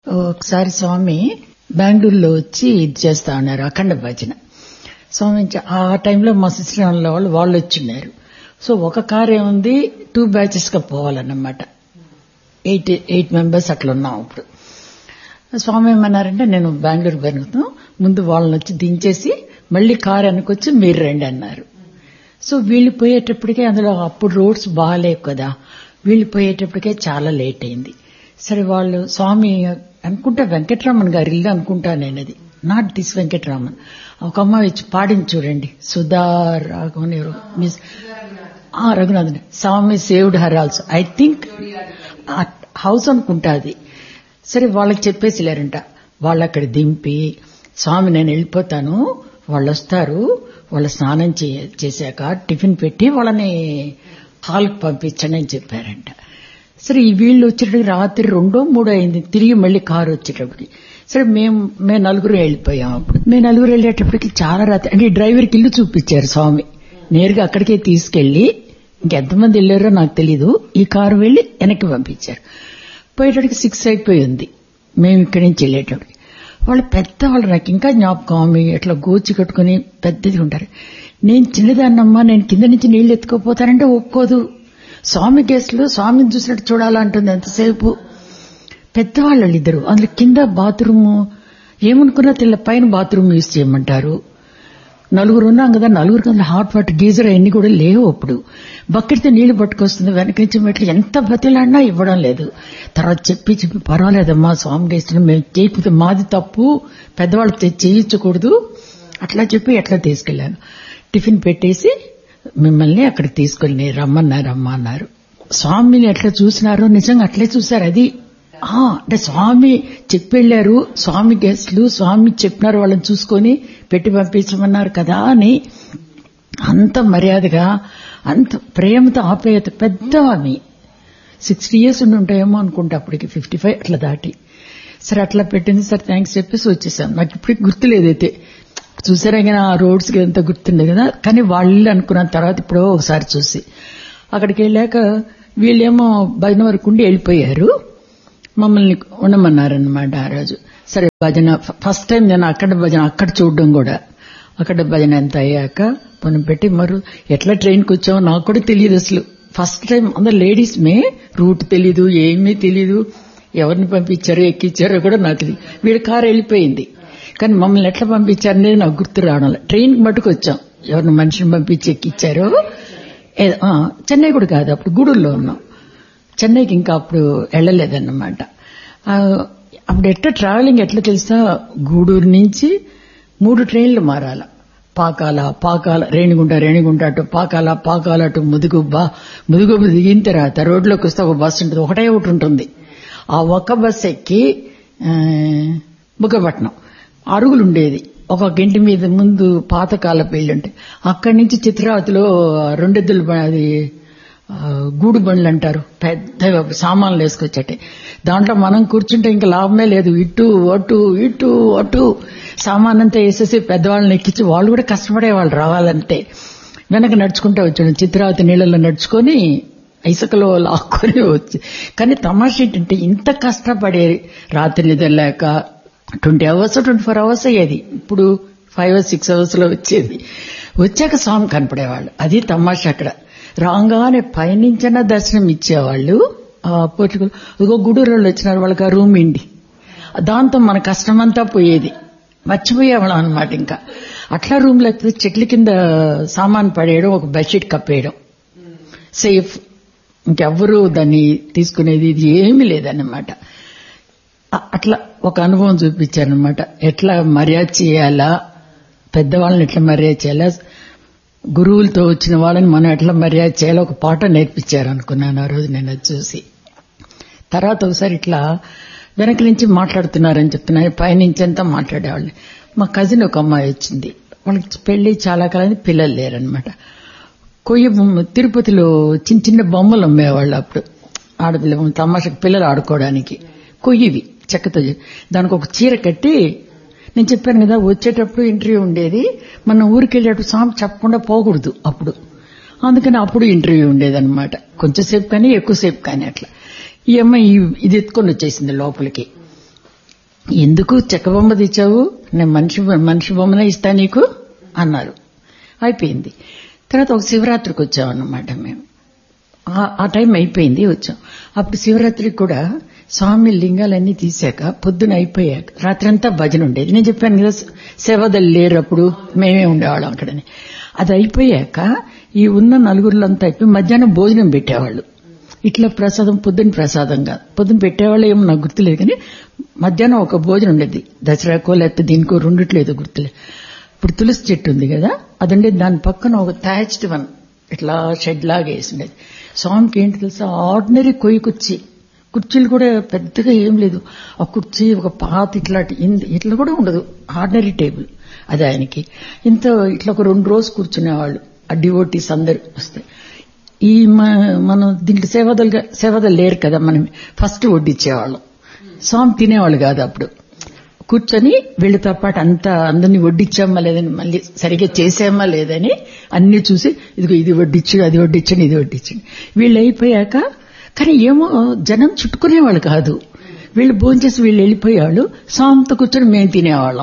ఒకసారి స్వామి బెంగళూరులో వచ్చి ఇది చేస్తా ఉన్నారు అఖండ భజన స్వామి చ- ఆ టైంలో మా సిస్టర్ వాళ్ళు వాళ్ళు వచ్చిన్నారు సో ఒక కార్ ఏముంది టూ బ్యాచెస్ గా పోవాలన్నమాట ఎయిట్ ఎయిట్ మెంబర్స్ అట్లా ఉన్నాం ఇప్పుడు స్వామి ఏమన్నారంటే నేను బెంగళూరు పెరుగుతాం ముందు వాళ్ళని వచ్చి దించేసి మళ్ళీ కారు వెనకొచ్చి మీరు రండి అన్నారు సో వీళ్ళు పోయేటప్పటికే అందులో అప్పుడు రోడ్స్ బాగాలేవు కదా వీళ్ళు పోయేటప్పటికే చాలా లేట్ అయింది సరే వాళ్ళు స్వామి అనుకుంటా వెంకటరామన్ గారి ఇల్లు అనుకుంటా నేను అది నాట్ దిస్ వెంకటరామన్ ఒక అమ్మాయి వచ్చి పాడింది చూడండి సుధా రాఘవన్ ఎవరు మిస్ ఆ, Raghunathan Swami saved her also I think house అనుకుంటా అది సరే వాళ్ళకి చెప్పేసి లేరంట వాళ్ళు అక్కడ దింపి స్వామి నేను వెళ్ళిపోతాను వాళ్ళు వస్తారు వాళ్ళ స్నానం చే- చేశాక టిఫిన్ పెట్టి వాళ్ళని హాల్కి పంపించండి అని చెప్పారంట సరే ఈ వీళ్ళు వచ్చేటప్పటికి రాత్రి రెండో మూడో అయింది తిరిగి మళ్ళీ కారు వచ్చేటప్పటికి సరే మేము మేము నలుగురు వెళ్ళిపోయాం అప్పుడు మేము నలుగురు వెళ్ళేటప్పటికి చాలా రాత్రి అంటే ఈ డ్రైవర్కి ఇల్లు చూపించారు స్వామి నేరుగా అక్కడికే తీసుకెళ్లి ఇంకెంతమంది వెళ్ళారో నాకు తెలీదు ఈ కారు వెళ్లి వెనక్కి పంపించారు పోయేటప్పటికి సిక్స్ అయిపోయి ఉంది మేము ఇక్కడి నుంచి వెళ్ళేటప్పటికి వాళ్ళు పెద్దవాళ్ళు నాకు ఇంకా జ్ఞాపకం ఆమె ఇట్లా గోచి కట్టుకుని పెద్దది ఉంటారు నేను చిన్నదాన్నమ్మా నేను కింద నుంచి నీళ్లు ఎత్తుకోపోతానంటే ఒప్పుకోదు స్వామి కేసులో స్వామిని చూసినట్టు చూడాలంటుంది ఎంతసేపు పెద్దవాళ్ళు ఇద్దరు అందులో కింద బాత్రూమ్ ఏమనుకున్నా తెల్ల పైన బాత్రూమ్ యూజ్ చేయమంటారు నలుగురు ఉన్నాం కదా నలుగురు కదా హాట్ వాటర్ గీజర్ అవన్నీ కూడా లేవు అప్పుడు బకెట్తో నీళ్లు పట్టుకొస్తుంది వెనక నుంచి మెట్లు ఎంత బతిలాడినా ఇవ్వడం లేదు తర్వాత చెప్పి చెప్పి పర్వాలేదమ్మా స్వామి చేస్తున్నా మేము చేయకపోతే మాది తప్పు పెద్దవాళ్ళు తె- చేయించకూడదు అట్లా చెప్పి ఎట్లా తీసుకెళ్లాను టిఫిన్ పెట్టేసి మిమ్మల్ని అక్కడికి తీసుకెళ్ళి రమ్మన్నారమ్మా అన్నారు స్వామిని ఎట్లా చూసినారో నిజంగా అట్లే చూశారు అది ఆ, అంటే స్వామి చెప్పెళ్ళారు స్వామి గెస్ట్లు స్వామి చెప్పినారు వాళ్ళని చూసుకొని పెట్టి పంపించమన్నారు కదా అని అంత మర్యాదగా అంత ప్రేమతో ఆప్యాయత పెద్ద ఆమె సిక్స్టీ ఇయర్స్ ఉండి ఉంటాయేమో అనుకుంటా అప్పటికి ఫిఫ్టీ ఫైవ్ అట్లా దాటి సరే అట్లా పెట్టింది సరే థ్యాంక్స్ చెప్పేసి వచ్చేసాను నాకు ఇప్పటికి గుర్తులేదైతే చూసారా కానీ ఆ రోడ్స్కి ఎంత గుర్తుండే కదా కానీ వాళ్ళు అనుకున్న తర్వాత ఇప్పుడో ఒకసారి చూసి అక్కడికి వెళ్ళాక వీళ్ళేమో భజన వరకు ఉండి వెళ్ళిపోయారు మమ్మల్ని ఉండమన్నారనమాట ఆ రోజు సరే భజన ఫస్ట్ టైం నేను అక్కడ భజన అక్కడ చూడడం కూడా అక్కడ భజన ఎంత అయ్యాక మనం పెట్టి మరి ఎట్లా ట్రైన్కి వచ్చామో నాకు కూడా తెలియదు అసలు ఫస్ట్ టైం అందరు లేడీస్ మే రూట్ తెలీదు ఏమీ తెలీదు ఎవరిని పంపించారో ఎక్కించారో కూడా నాకు తెలియదు వీడి కారు వెళ్ళిపోయింది కానీ మమ్మల్ని ఎట్లా పంపించారనేది నాకు గుర్తు రావడం లేదు ట్రైన్కి మటుకు వచ్చాం ఎవరిని మనిషిని పంపించి ఎక్కించారో ఏ- ఆ, చెన్నై కూడా కాదు అప్పుడు గూడూరులో ఉన్నాం చెన్నైకి ఇంకా అప్పుడు వెళ్ళలేదన్నమాట ఆ, అప్పుడు ఎట్లా ట్రావెలింగ్ ఎట్లా తెలుసా గూడూరు నుంచి మూడు ట్రైన్లు మారాల పాకాల పాకాల రేణిగుంట రేణిగుంట అటు పాకాల పాకాల అటు ముదుగుబ్బ ముదుగుబ్బ దిగిన తర్వాత రోడ్లోకి వస్తే ఒక బస్సు ఉంటుంది ఒకటే ఒకటి ఉంటుంది ఆ ఒక్క బస్సు ఎక్కి ఆ, బుగ్గపట్నం అరుగులు ఉండేది ఒక గంటి మీద ముందు పాతకాల పెళ్లి ఉంటే అక్కడి నుంచి చిత్రావతిలో రెండెద్దులు బ- అది ఆ, గూడు బండ్లు అంటారు పెద్ద సామాన్లు వేసుకొచ్చటే దాంట్లో మనం కూర్చుంటే ఇంకా లాభమే లేదు ఇటు అటు ఇటు అటు సామాన్ అంతా వేసేసి పెద్దవాళ్ళని ఎక్కించి వాళ్ళు కూడా కష్టపడేవాళ్ళు రావాలంటే వెనక నడుచుకుంటే వచ్చాడు చిత్రావతి నీళ్ళలో నడుచుకొని ఇసుకలో లాక్కొని వచ్చి కానీ తమాషా ఏంటంటే ఇంత కష్టపడే రాత్రి నిద్రలేక twenty hours twenty four hours అయ్యేది ఇప్పుడు ఫైవ్ సిక్స్ అవర్స్ లో వచ్చేది వచ్చాక స్వామి కనపడేవాళ్ళు అది తమాషా అక్కడ రాగానే పైనుంచైన దర్శనం ఇచ్చేవాళ్ళు ఆ పోర్చుగల్ ఇదిగో గుడూరు వాళ్ళు వచ్చినారు వాళ్ళకి ఆ రూమ్ ఇండి దాంతో మన కష్టమంతా పోయేది మర్చిపోయేవాళ్ళం అనమాట ఇంకా అట్లా రూమ్ లేకపోతే చెట్ల కింద సామాన్ పడేయడం ఒక బెడ్షీట్ కప్పేయడం సేఫ్ ఇంకెవ్వరూ దాన్ని తీసుకునేది ఇది ఏమీ లేదన్నమాట అ- అట్లా ఒక అనుభవం చూపించారనమాట ఎట్లా మర్యాద చేయాలా పెద్దవాళ్ళని ఎట్లా మర్యాద చేయాలా గురువులతో వచ్చిన వాళ్ళని మనం ఎట్లా మర్యాద చేయాలో ఒక పాట నేర్పించారు అనుకున్నాను ఆ రోజు నేను అది చూసి తర్వాత ఒకసారి ఇట్లా వెనక నుంచి మాట్లాడుతున్నారని చెప్తున్నారు పైనుంచి అంతా మాట్లాడేవాళ్ళు మా కజిన్ ఒక అమ్మాయి వచ్చింది వాళ్ళకి పెళ్లి చాలా కాలం పిల్లలు లేరనమాట కొయ్య బొమ్మ తిరుపతిలో చిన్న చిన్న బొమ్మలు అమ్మేవాళ్ళు అప్పుడు ఆడపిల్ల బొమ్మ తమాషకు పిల్లలు ఆడుకోవడానికి కొయ్యివి చెక్కతో చే- దానికి ఒక చీర కట్టి నేను చెప్పాను కదా వచ్చేటప్పుడు ఇంటర్వ్యూ ఉండేది మనం ఊరికి వెళ్ళేటప్పుడు సాంగ్ చెప్పకుండా పోకూడదు అప్పుడు అందుకని అప్పుడు ఇంటర్వ్యూ ఉండేదన్నమాట కొంచెంసేపు కానీ ఎక్కువసేపు కానీ అట్లా ఈ అమ్మాయి ఈ- ఇది ఎత్తుకొని వచ్చేసింది లోపలికి ఎందుకు చెక్క బొమ్మ తెచ్చావు నేను మనిషి మనిషి బొమ్మనే ఇస్తా నీకు అన్నారు అయిపోయింది తర్వాత ఒక శివరాత్రికి వచ్చామన్నమాట మేము ఆ- ఆ టైం అయిపోయింది వచ్చాం అప్పుడు శివరాత్రికి కూడా స్వామి లింగాలన్నీ తీశాక పొద్దున అయిపోయాక రాత్రంతా భజన ఉండేది నేను చెప్పాను కదా సేవదలు లేరు అప్పుడు మేమే ఉండేవాళ్ళం అక్కడని అది అయిపోయాక ఈ ఉన్న నలుగురులంతా అయిపోయి మధ్యాహ్నం భోజనం పెట్టేవాళ్ళు ఇట్లా ప్రసాదం పొద్దున ప్రసాదంగా పొద్దున పెట్టేవాళ్ళు ఏమో నాకు గుర్తులేదు కానీ మధ్యాహ్నం ఒక భోజనం ఉండేది దసరాకో లేకపోతే దీనికో రెండిట్లేదో గుర్తులేదు ఇప్పుడు తులసి చెట్టు ఉంది కదా అదండి దాని పక్కన ఒక థ్యాచ్డ్ వన్ ఇట్లా షెడ్ లాగా వేసి ఉండేది స్వామికి ఏంటి తెలుసా ఆర్డినరీ కొయ్యి కుర్చీ కుర్చీలు కూడా పెద్దగా ఏం లేదు ఆ కుర్చీ ఒక పాత ఇట్లాంటి ఇంత- ఇట్లా కూడా ఉండదు ఆర్డినరీ టేబుల్ అది ఆయనకి ఇంత ఇట్లా ఒక రెండు రోజు కూర్చునేవాళ్ళు ఆ డివోటీస్ అందరు వస్తే ఈ మ- మనం దీంట్లో సేవదలుగా సేవదలు లేరు కదా మనం ఫస్ట్ వడ్డిచ్చేవాళ్ళం స్వామి తినేవాళ్ళు కాదు అప్పుడు కూర్చొని వీళ్ళతో పాటు అంతా అందరినీ వడ్డిచ్చామా లేదని మళ్ళీ సరిగ్గా చేసామా లేదని అన్ని చూసి ఇదిగో ఇది వడ్డిచ్చు అది వడ్డించండి ఇది వడ్డించండి వీళ్ళు అయిపోయాక కానీ ఏమో జనం చుట్టుకునేవాళ్ళు కాదు వీళ్ళు భోంచేసి వీళ్ళు వెళ్ళిపోయేవాళ్ళు స్వామితో కూర్చొని మేము తినేవాళ్ళం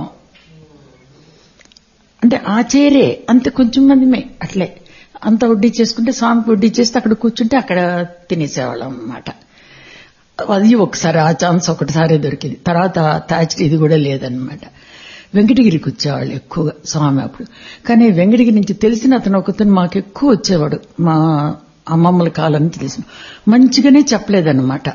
అంటే ఆ చేరే అంత కొంచెం మందిమే అట్లే అంత వడ్డీ చేసుకుంటే స్వామికి వడ్డీ చేస్తే అక్కడ కూర్చుంటే అక్కడ తినేసేవాళ్ళం అన్నమాట అది ఒకసారి ఆ ఛాన్స్ ఒకటిసారి దొరికింది తర్వాత తాచి ఇది కూడా లేదనమాట వెంకటగిరికి వచ్చేవాళ్ళు ఎక్కువగా స్వామి అప్పుడు కానీ వెంకటగిరి నుంచి తెలిసిన అతను ఒకతను మాకు ఎక్కువ వచ్చేవాడు మా అమ్మమ్మల కాలం నుంచి తెలిసిన మంచిగానే చెప్పలేదన్నమాట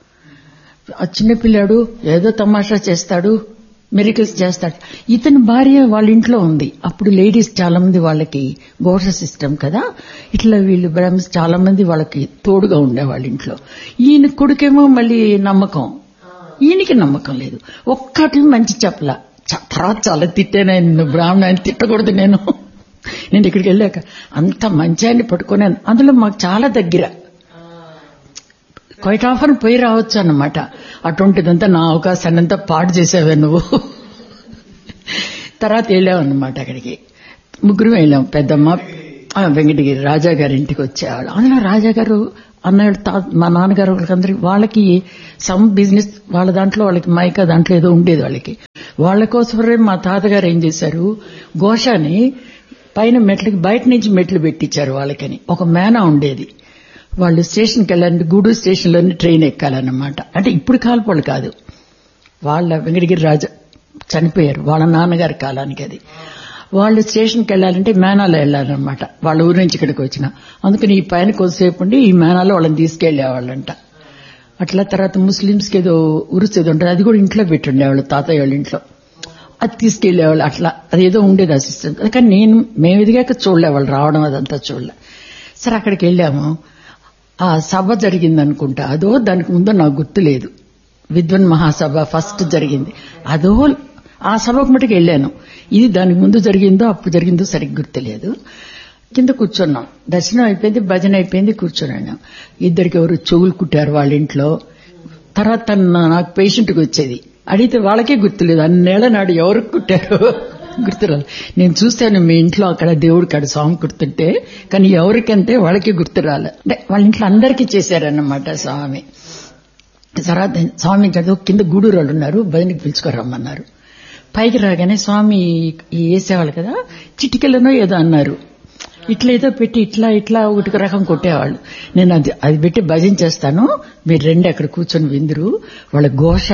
ఆ చిన్నపిల్లాడు ఏదో తమాషా చేస్తాడు మెరికల్స్ చేస్తాడు ఇతని భార్య వాళ్ళ ఇంట్లో ఉంది అప్పుడు లేడీస్ చాలా మంది వాళ్ళకి ఘోష సిస్టమ్ కదా ఇట్లా వీళ్ళు బ్రహ్మ్స్ చాలా మంది వాళ్ళకి తోడుగా ఉండే వాళ్ళ ఇంట్లో ఈయన కొడుకేమో మళ్ళీ నమ్మకం ఈయనకి నమ్మకం లేదు ఒక్కటి మంచి చెప్పలా చ- తర్వాత చాలా తిట్టాను ఆయన బ్రాహ్మణ ఆయన తిట్టకూడదు నేను నేను ఇక్కడికి వెళ్ళాక అంత మంచి ఆయన్ని పట్టుకుని అందులో మాకు చాలా దగ్గర క్వైట్ ఆఫర్ పోయి రావచ్చు అన్నమాట అటువంటిదంతా నా అవకాశాన్ని అంతా పాడు చేసావే నువ్వు తర్వాత వెళ్ళామన్నమాట అక్కడికి ముగ్గురు వెళ్ళాం పెద్దమ్మ ఆ, వెంకటగిరి రాజా గారి ఇంటికి వచ్చేవాళ్ళు అందులో రాజా గారు అన్నాడు తా- మా నాన్నగారు వాళ్ళకందరికి వాళ్ళకి సమ్ బిజినెస్ వాళ్ళ దాంట్లో వాళ్ళకి మైకా దాంట్లో ఏదో ఉండేది వాళ్ళకి వాళ్ళ కోసమే మా తాతగారు ఏం చేశారు ఘోషాని పైన మెట్లకి బయట నుంచి మెట్లు పెట్టించారు వాళ్ళకని ఒక మేనా ఉండేది వాళ్ళు స్టేషన్కి వెళ్ళాలంటే గూడూరు స్టేషన్లోనే ట్రైన్ ఎక్కాలన్నమాట అంటే ఇప్పుడు కాల్పోళ్ళు కాదు వాళ్ళ వెంకటగిరి రాజా చనిపోయారు వాళ్ళ నాన్నగారి కాలానికి అది వాళ్ళు స్టేషన్కి వెళ్ళాలంటే మేనాలో వెళ్ళాలన్నమాట వాళ్ళ ఊరి నుంచి ఇక్కడికి వచ్చిన అందుకని ఈ పైన కొద్దిసేపు ఉండి ఈ మేనాలో వాళ్ళని తీసుకెళ్లేవాళ్ళంట అట్లా తర్వాత ముస్లింస్కి ఏదో ఉరుసు ఏదో ఉంటుంది అది కూడా ఇంట్లో పెట్టుండేవాళ్ళు తాతయ్య వాళ్ళ ఇంట్లో అది తీసుకెళ్లేవాళ్ళు అట్లా అదేదో ఉండేది ఆ సిస్టమ్ కానీ నేను మేము ఎదిగాక చూడలే వాళ్ళు రావడం అదంతా చూడలే సరే అక్కడికి వెళ్ళాము ఆ సభ జరిగింది అనుకుంటా అదో దానికి ముందో నాకు గుర్తులేదు విద్వన్ మహాసభ ఫస్ట్ జరిగింది అదో ఆ సభకు మటుకు వెళ్ళాను ఇది దానికి ముందు జరిగిందో అప్పుడు జరిగిందో సరిగ్గా గుర్తులేదు కింద కూర్చున్నాం దర్శనం అయిపోయింది భజన అయిపోయింది కూర్చున్నాను ఇద్దరికి ఎవరు చెవులు కుట్టారు వాళ్ళ ఇంట్లో తర్వాత తను నాకు పేషెంట్కి వచ్చేది అడిగితే వాళ్ళకే గుర్తులేదు అన్నేళ్ల నాడు ఎవరికి కుట్టారు గుర్తురాలి నేను చూస్తాను మీ ఇంట్లో అక్కడ దేవుడికి అక్కడ స్వామి కుడుతుంటే కానీ ఎవరికంటే వాళ్ళకి గుర్తురాలి అంటే వాళ్ళ ఇంట్లో అందరికీ చేశారన్నమాట స్వామి తర్వాత స్వామి కదా కింద గూడూరు వాళ్ళు ఉన్నారు భజనకి పిలుచుకోరమ్మన్నారు పైకి రాగానే స్వామి ఈ వేసేవాళ్ళు కదా చిటికెలనో ఏదో అన్నారు ఇట్లా ఏదో పెట్టి ఇట్లా ఇట్లా ఒకటి రకం కొట్టేవాళ్ళు నేను అది అది పెట్టి భజన చేస్తాను మీరు రెండు అక్కడ కూర్చొని విందురు వాళ్ళ ఘోష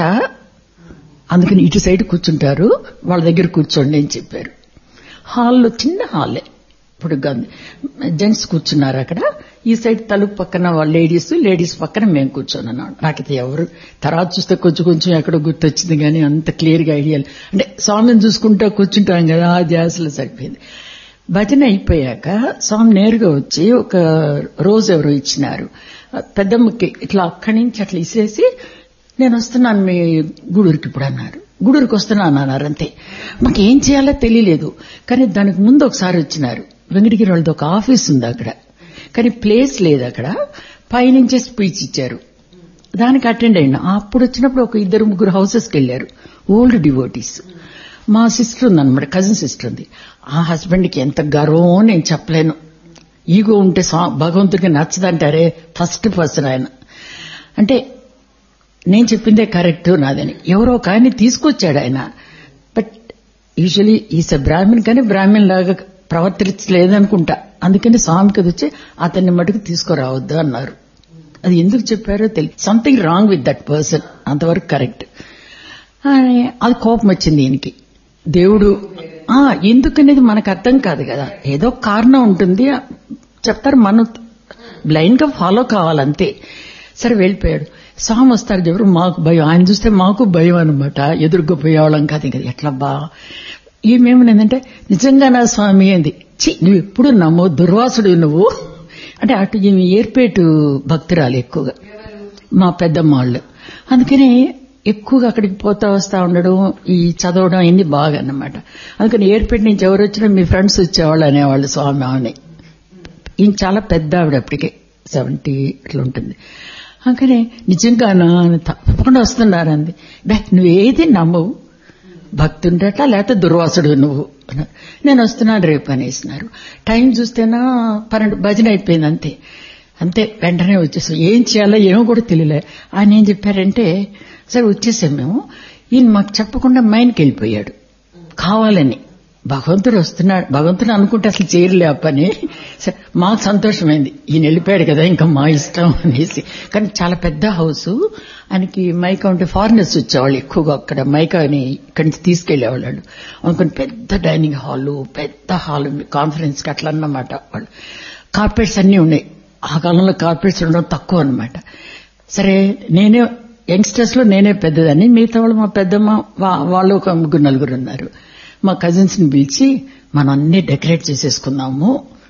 అందుకని ఇటు సైడ్ కూర్చుంటారు వాళ్ళ దగ్గర కూర్చోండి అని చెప్పారు హాల్లో చిన్న హాలే ఇప్పుడు జెంట్స్ కూర్చున్నారు అక్కడ ఈ సైడ్ తలుపు పక్కన వాళ్ళ లేడీస్ లేడీస్ పక్కన మేము కూర్చొని నాకైతే ఎవరు తర్వాత చూస్తే కొంచెం కొంచెం ఎక్కడో గుర్తొచ్చింది కానీ అంత క్లియర్ గా ఐడియాలు అంటే స్వామిని చూసుకుంటా కూర్చుంటాం కదా ఆ ధ్యాసలో సరిపోయింది భజన అయిపోయాక స్వామి నేరుగా వచ్చి ఒక రోజు ఎవరో ఇచ్చినారు పెద్దమ్మకి ఇట్లా అక్కడి నుంచి అట్లా ఇసేసి నేను వస్తున్నాను మీ గూడూరుకి ఇప్పుడు అన్నారు గూడూరుకి వస్తున్నాను అన్నారు అంతే మాకు ఏం చేయాలో తెలియలేదు కానీ దానికి ముందు ఒకసారి వచ్చినారు వెంకటగిరి వాళ్ళది ఒక ఆఫీస్ ఉంది అక్కడ కానీ ప్లేస్ లేదు అక్కడ పైనుంచే స్పీచ్ ఇచ్చారు దానికి అటెండ్ అయినా అప్పుడు వచ్చినప్పుడు ఒక ఇద్దరు ముగ్గురు హౌసెస్కి వెళ్లారు ఓల్డ్ డివోటీస్ మా సిస్టర్ ఉందన్నమాట కజిన్ సిస్టర్ ఉంది ఆ హస్బెండ్కి ఎంత గర్వమో నేను చెప్పలేను ఈగో ఉంటే భగవంతుడికి నచ్చదంటారే ఫస్ట్ పర్సన్ ఆయన అంటే నేను చెప్పిందే కరెక్ట్ నాదని ఎవరో కానీ తీసుకొచ్చాడు ఆయన but usually is a Brahmin కానీ బ్రాహ్మణ్ లాగా ప్రవర్తించలేదనుకుంటా అందుకని స్వామికి అది వచ్చి అతన్ని మటుకు తీసుకురావద్దు అన్నారు అది ఎందుకు చెప్పారో తెలియదు something wrong with that person అంతవరకు కరెక్ట్ అది కోపం వచ్చింది ఈయనకి దేవుడు ఆ ఎందుకనేది మనకు అర్థం కాదు కదా ఏదో కారణం ఉంటుంది చెప్తారు మనం బ్లైండ్ గా ఫాలో కావాలంతే సరే వెళ్ళిపోయాడు స్వామి వస్తారు ఎవరు మాకు భయం ఆయన చూస్తే మాకు భయం అనమాట ఎదురుగా పోయేవాళ్ళం కాదు ఇంకా ఎట్లా బా ఈమెమనేందంటే నిజంగా నా స్వామి ఏంది చి నువ్వు ఎప్పుడు నమ్మో దుర్వాసుడు నువ్వు అంటే అటు ఈమె ఏర్పేటు భక్తురాలు ఎక్కువగా మా పెద్దమ్మ వాళ్ళు అందుకని ఎక్కువగా అక్కడికి పోతా వస్తా ఉండడం ఈ చదవడం అన్ని బాగా అన్నమాట అందుకని ఏర్పేట నుంచి ఎవరు వచ్చినా మీ ఫ్రెండ్స్ వచ్చేవాళ్ళు అనేవాళ్ళు స్వామి ఆమె ఈయన చాలా పెద్ద ఆవిడ అప్పటికే సెవెంటీ ఇట్లా ఉంటుంది అందుకని నిజంగా తప్పకుండా వస్తున్నారంది బే నువ్వు ఏది నమ్మవు భక్తుండట లేకపోతే దుర్వాసుడు నువ్వు నేను వస్తున్నాను రేపు అనేసినారు టైం చూస్తేనా పన్నెండు భజన అయిపోయింది అంతే అంతే వెంటనే వచ్చేసాం ఏం చేయాలో ఏమో కూడా తెలియలే ఆయన ఏం చెప్పారంటే సరే వచ్చేసాం మేము ఈయన మాకు చెప్పకుండా మైన్కి వెళ్ళిపోయాడు కావాలని భగవంతుడు వస్తున్నాడు భగవంతుడు అనుకుంటే అసలు చేయలే ఆ పని మాకు సంతోషమైంది ఈయన వెళ్ళిపోయాడు కదా ఇంకా మా ఇష్టం అనేసి కానీ చాలా పెద్ద హౌస్ ఆయనకి మైకా ఉంటే ఫారినర్స్ వచ్చేవాళ్ళు ఎక్కువగా అక్కడ మైకాని ఇక్కడి నుంచి తీసుకెళ్లేవాళ్ళు అనుకుని పెద్ద డైనింగ్ హాల్ పెద్ద హాల్ కాన్ఫరెన్స్ కి అట్లా అన్నమాట వాళ్ళు కార్పెట్స్ అన్ని ఉన్నాయి ఆ కాలంలో కార్పెట్స్ ఉండడం తక్కువ అనమాట సరే నేనే యంగ్స్టర్స్ లో నేనే పెద్దదని మిగతా వాళ్ళు మా పెద్దమ్మ వాళ్ళు ఒక ముగ్గురు నలుగురు ఉన్నారు మా కజిన్స్ ని పిలిచి మనం అన్ని డెకరేట్ చేసేసుకుందాము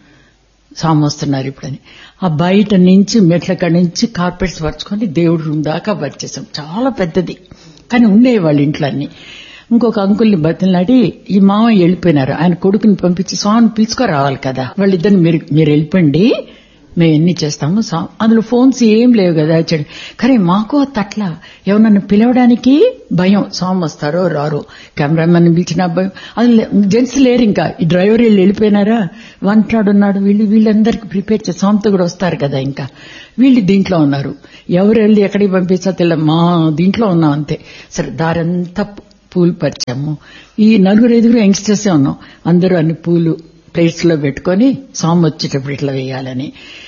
సాము వస్తున్నారు ఇప్పుడని ఆ బయట నుంచి మెట్ల కాడి నుంచి కార్పెట్స్ పరుచుకొని దేవుడి రూమ్ దాకా పరిచేసాం చాలా పెద్దది కానీ ఉండేవి వాళ్ళ ఇంట్లో అన్ని ఇంకొక అంకుల్ని బతిలాడి ఈ మామ వెళ్ళిపోయినారు ఆయన కొడుకుని పంపించి స్వామిని పిలుచుకోరావాలి కదా వాళ్ళిద్దరిని మీరు మీరు వెళ్ళిపోండి మేము ఎన్ని చేస్తాము అందులో ఫోన్స్ ఏం లేవు కదా చెడు కానీ మాకు తట్ల ఎవరన్నా పిలవడానికి భయం స్వామి వస్తారో రారో కెమెరామెన్ పిలిచిన భయం అది జెంట్స్ లేరు ఇంకా ఈ డ్రైవర్ వీళ్ళు వెళ్ళిపోయినారా వంటాడు ఉన్నాడు వీళ్ళు వీళ్ళందరికీ ప్రిపేర్ చేసి స్వామితో కూడా వస్తారు కదా ఇంకా వీళ్ళు దీంట్లో ఉన్నారు ఎవరు వెళ్ళి ఎక్కడికి పంపించా తెలియ మా దీంట్లో ఉన్నాం అంతే సరే దారంతా పూలు పరిచాము ఈ నలుగురు ఐదుగురు యంగ్స్టర్సే ఉన్నాం అందరూ అన్ని పూలు ప్లేట్స్ లో పెట్టుకొని స్వామి వచ్చేటప్పుడు ఇట్లా వేయాలని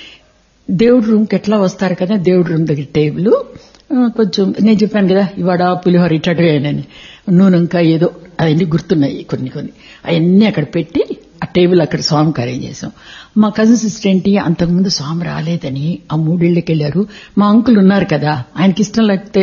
దేవుడి రూమ్కి ఎట్లా వస్తారు కదా దేవుడి రూమ్ దగ్గర టేబుల్ కొంచెం నేను చెప్పాను కదా ఇవాడ పులిహోర ఇట్టటవేనని నూనె ఇంకా ఏదో అవన్నీ గుర్తున్నాయి కొన్ని కొన్ని అవన్నీ అక్కడ పెట్టి ఆ టేబుల్ అక్కడ స్వామికి అరేంజ్ చేసాం మా కజిన్ సిస్టర్ ఏంటి అంతకుముందు స్వామి రాలేదని ఆ మూడేళ్లకి వెళ్లారు మా అంకుల్ ఉన్నారు కదా ఆయనకి ఇష్టం లేకపోతే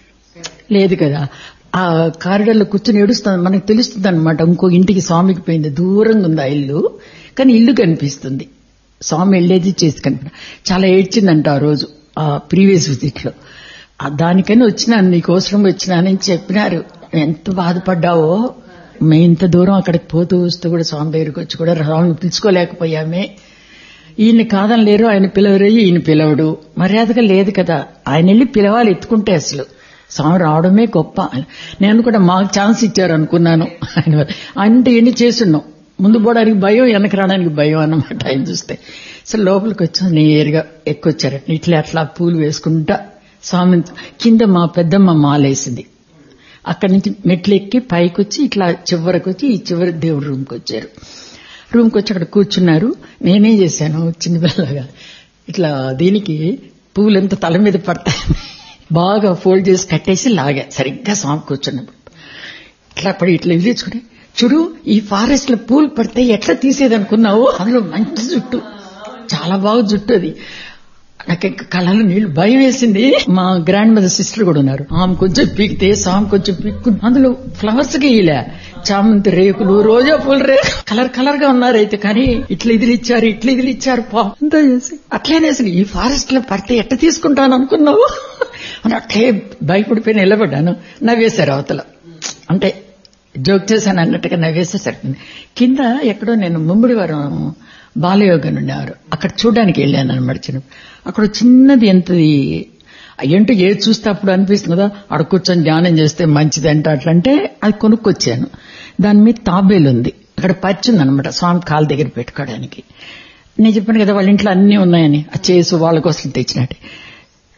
లేదు కదా ఆ కారిడార్లో కూర్చొని ఏడుస్తుంది మనకు తెలుస్తుంది అనమాట ఇంకో ఇంటికి స్వామికి పోయింది దూరంగా ఉంది ఆ ఇల్లు కానీ ఇల్లు కనిపిస్తుంది స్వామి వెళ్ళేది చేసి కనిపి చాలా ఏడ్చిందంట ఆ రోజు ఆ ప్రీవియస్ విజిట్ లో దానికని వచ్చినాను నీకోసం వచ్చినానని చెప్పినారు ఎంత బాధపడ్డావో మేము ఇంత దూరం అక్కడికి పోతూ వస్తూ కూడా స్వామి దగ్గరికి వచ్చి కూడా రాముని పిలుచుకోలేకపోయామే ఈయన కాదని లేరు ఆయన పిలవరు ఈయన పిలవడు మర్యాదగా లేదు కదా ఆయన వెళ్ళి పిలవాలి ఎత్తుకుంటే అసలు స్వామి రావడమే గొప్ప నేను కూడా మాకు ఛాన్స్ ఇచ్చారు అనుకున్నాను ఆయన అంటే ఎన్ని చేస్తున్నాం ముందు పోవడానికి భయం వెనక రావడానికి భయం అన్నమాట ఆయన చూస్తే సో లోపలికి వచ్చాం నేరుగా ఎక్కొచ్చారు ఇట్లా అట్లా పూలు వేసుకుంటా స్వామి కింద మా పెద్దమ్మ మాలేసింది అక్కడి నుంచి మెట్లు ఎక్కి పైకి వచ్చి ఇట్లా చివరికి వచ్చి ఈ చివరి దేవుడి రూమ్కి వచ్చారు రూమ్కి వచ్చి అక్కడ కూర్చున్నారు నేనేం చేశాను చిన్నపిల్లగా ఇట్లా దీనికి పువ్వులంతా తల మీద పడతాయి బాగా ఫోల్డ్ చేసి కట్టేసి లాగా సరిగ్గా స్వామి కూర్చున్నప్పుడు ఇట్లా పడి ఇట్లా విధించుకుని చూడు ఈ ఫారెస్ట్ లో పూలు పడితే ఎట్లా తీసేదనుకున్నావు అందులో మంచి జుట్టు చాలా బాగా జుట్టు అది నాకు కళ్ళలో నీళ్లు భయం వేసింది మా గ్రాండ్ మదర్ సిస్టర్ కూడా ఉన్నారు ఆమె కొంచెం పీకితే సామె కొంచెం పీక్కు అందులో ఫ్లవర్స్ కి ఇలా చామంతి రేకులు రోజా పూలు రేకు కలర్ కలర్ గా ఉన్నారు అయితే కానీ ఇట్లా ఇదిలు ఇచ్చారు ఇట్లా ఇదిలు ఇచ్చారు అంతా చేసి అట్లనే అసలు ఈ ఫారెస్ట్ లో పడితే ఎట్ట తీసుకుంటాను అనుకున్నావు అని అట్లే భయపడిపోయి నిలబడ్డాను నవ్వేశారు అవతల అంటే జోక్ చేశాను అన్నట్టుగా నవ్వేసేసరికి కింద ఎక్కడో నేను ముమ్మిడి వారం బాలయోగన్ ఉండేవారు అక్కడ చూడడానికి వెళ్ళాను అనమాట చిన్న అక్కడ చిన్నది ఎంతది ఏంటో ఏది చూస్తే అప్పుడు అనిపిస్తుంది కదా అక్కడ కూర్చొని ధ్యానం చేస్తే మంచిదంట అట్లంటే అది కొనుక్కొచ్చాను దాని మీద తాబేలు ఉంది అక్కడ పరిచింది అనమాట స్వామి కాలు దగ్గర పెట్టుకోవడానికి నేను చెప్పాను కదా వాళ్ళ ఇంట్లో అన్ని ఉన్నాయని ఆ చేసు వాళ్ళ కోసం తెచ్చినట్టు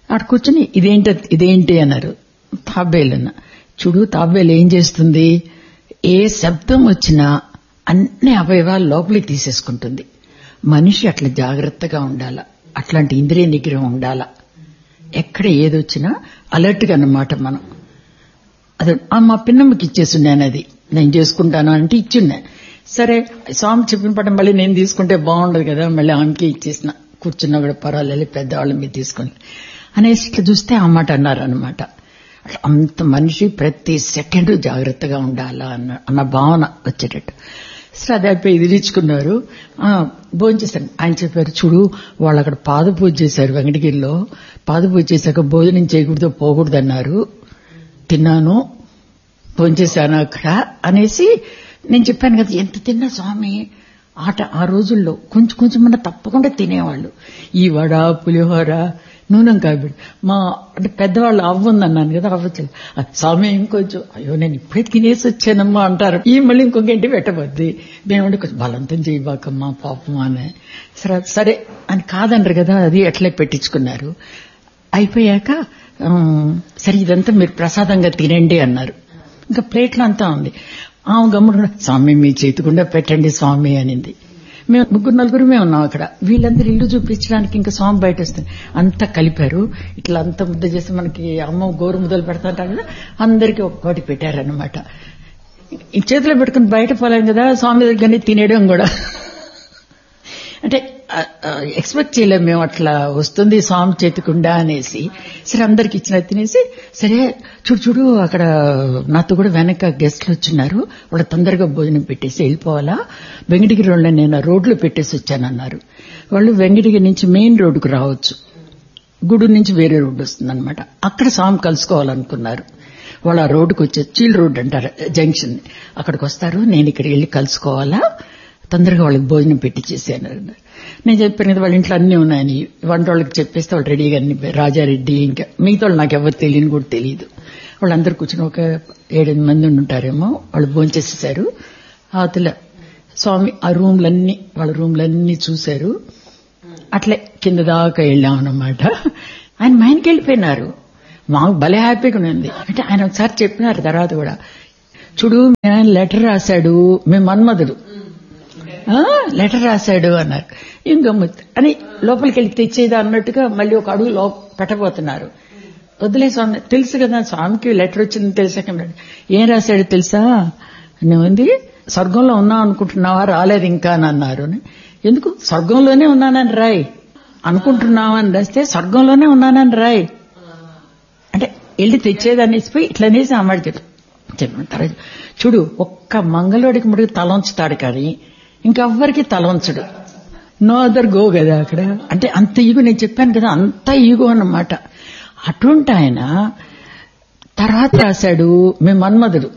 అక్కడ కూర్చొని ఇదేంట ఇదేంటి అన్నారు తాబేలన్న చూడు తాబేలు ఏం చేస్తుంది ఏ శబ్దం వచ్చినా అన్ని అవయవాలు లోపలికి తీసేసుకుంటుంది మనిషి అట్లా జాగ్రత్తగా ఉండాల అట్లాంటి ఇంద్రియ నిగ్రహం ఉండాల ఎక్కడ ఏదొచ్చినా అలర్ట్గా అన్నమాట మనం అది ఆ మా పిన్నమ్మకి ఇచ్చేసున్నాను అది నేను చేసుకుంటాను అంటే ఇచ్చున్నా సరే స్వామి చెప్పిన పట్ల మళ్ళీ నేను తీసుకుంటే బాగుండదు కదా మళ్ళీ ఆమెకి ఇచ్చేసిన కూర్చున్నా కూడా పర్వాలేదు పెద్దవాళ్ళ మీద తీసుకుని అనేసి ఇట్లా చూస్తే ఆ మాట అన్నారు అనమాట అట్లా అంత మనిషి ప్రతి సెకండ్ జాగ్రత్తగా ఉండాలా అన్న అన్న భావన వచ్చేటట్టు సరే అది అయిపోయి ఇది ఇచ్చుకున్నారు భోజనం చేశాను ఆయన చెప్పారు చూడు వాళ్ళు అక్కడ పాద పూజ చేశారు వెంకటగిరిలో పాద పూజ చేశాక భోజనం చేయకూడదు పోకూడదు అన్నారు తిన్నాను భోంచేశాను అక్కడ అనేసి నేను చెప్పాను కదా ఎంత తిన్నా స్వామి ఆట ఆ రోజుల్లో కొంచెం కొంచెం మన తప్పకుండా తినేవాళ్ళు ఈ వడ పులిహోర నూనెం కాబడి మా అంటే పెద్దవాళ్ళు అవ్వుందన్నాను కదా అవ్వచ్చు స్వామి ఇంకొంచెం అయ్యో నేను ఇప్పుడే తినేసి వచ్చానమ్మా అంటారు ఈ మళ్ళీ ఇంకొక ఇంటి పెట్టబద్ది మేమంటే కొంచెం బలంతం చేయబాకమ్మా పాపం అని సరే సరే అని కాదనరు కదా అది అట్లే పెట్టించుకున్నారు అయిపోయాక సరే ఇదంతా మీరు ప్రసాదంగా తినండి అన్నారు ఇంకా ప్లేట్లో అంతా ఉంది ఆ గమ్ముడు స్వామి మీ చేతికుండా పెట్టండి స్వామి అనింది మేము ముగ్గురు నలుగురమే ఉన్నాం అక్కడ వీళ్ళందరూ ఇల్లు చూపించడానికి ఇంకా స్వామి బయట వస్తుంది అంతా కలిపారు ఇట్లా అంతా ముద్ద చేసి మనకి అమ్మ గోరు ముద్దలు పెడతాంటారు కదా అందరికీ ఒక్కోటి పెట్టారనమాట ఈ చేతిలో పెట్టుకుని బయట పోలేం కదా స్వామి దగ్గరనే తినేయడం కూడా అంటే ఎక్స్పెక్ట్ చేయలేం మేము అట్లా వస్తుంది స్వామి చేతికుండా అనేసి సరే అందరికి ఇచ్చిన తినేసి సరే చూడు చూడు అక్కడ నాతో కూడా వెనక గెస్ట్లు వచ్చిన్నారు వాళ్ళు తొందరగా భోజనం పెట్టేసి వెళ్ళిపోవాలా వెంకటగిరి వాళ్ళని నేను రోడ్లు పెట్టేసి వచ్చానన్నారు వాళ్ళు వెంకటగిరి నుంచి మెయిన్ రోడ్డుకు రావచ్చు గుడి నుంచి వేరే రోడ్డు వస్తుందన్నమాట అక్కడ స్వామి కలుసుకోవాలనుకున్నారు వాళ్ళు ఆ రోడ్డుకు వచ్చే చీల్ రోడ్ అంటారు జంక్షన్ అక్కడికి వస్తారు నేను ఇక్కడికి వెళ్ళి కలుసుకోవాలా తొందరగా వాళ్ళకి భోజనం పెట్టించేసాను నేను చెప్పాను కదా వాళ్ళ ఇంట్లో అన్ని ఉన్నాయని వంట వాళ్ళకి చెప్పేస్తే వాళ్ళు రెడీగా అన్ని రాజారెడ్డి ఇంకా మిగతా వాళ్ళు నాకు ఎవరు తెలియని కూడా తెలియదు వాళ్ళందరూ కూర్చొని ఒక ఏడెనిమిది మంది ఉంటారేమో వాళ్ళు భోంచేసేసారు అవతల స్వామి ఆ రూమ్లన్నీ వాళ్ళ రూమ్లన్నీ చూశారు అట్లే కింద దాకా వెళ్ళామన్నమాట ఆయన మైన్కి వెళ్ళిపోయినారు మాకు భలే హ్యాపీగా ఉంది అంటే ఆయన ఒకసారి చెప్పినారు తర్వాత కూడా చూడు లెటర్ రాశాడు మేము మన్మధుడు లెటర్ రాశాడు అన్నారు ఏం గమ్మత్ అని లోపలికి వెళ్ళి తెచ్చేదా అన్నట్టుగా మళ్ళీ ఒక అడుగు లో పెట్టబోతున్నారు వద్దులే స్వామి తెలుసు కదా స్వామికి లెటర్ వచ్చింది తెలిసాక ఏం రాశాడు తెలుసా ఉంది స్వర్గంలో ఉన్నాం అనుకుంటున్నావా రాలేదు ఇంకా అని అన్నారు ఎందుకు స్వర్గంలోనే ఉన్నానని రాయ్ అనుకుంటున్నావా అని రాస్తే స్వర్గంలోనే ఉన్నానని రాయ్ అంటే వెళ్ళి తెచ్చేదాన్ని పోయి ఇట్లనేసి అమ్మాడు చెప్పి చూడు ఒక్క మంగళోడికి ముడికి తల ఉంచుతాడు కానీ ఇంకెవ్వరికి తల ఉంచడు నో అదర్ గో కదా అక్కడ అంటే అంత ఈగో నేను చెప్పాను కదా అంత ఈగో అన్నమాట అటువంటి ఆయన తర్వాత రాశాడు మేము మన్మధుడు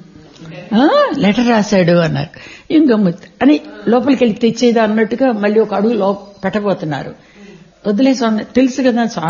లెటర్ రాశాడు అన్నారు ఏం గమ్మత్ అని లోపలికి వెళ్ళి తెచ్చేదా అన్నట్టుగా మళ్ళీ ఒక అడుగు లో పెట్టబోతున్నారు వద్దులే స్వామి తెలుసు కదా స్వామి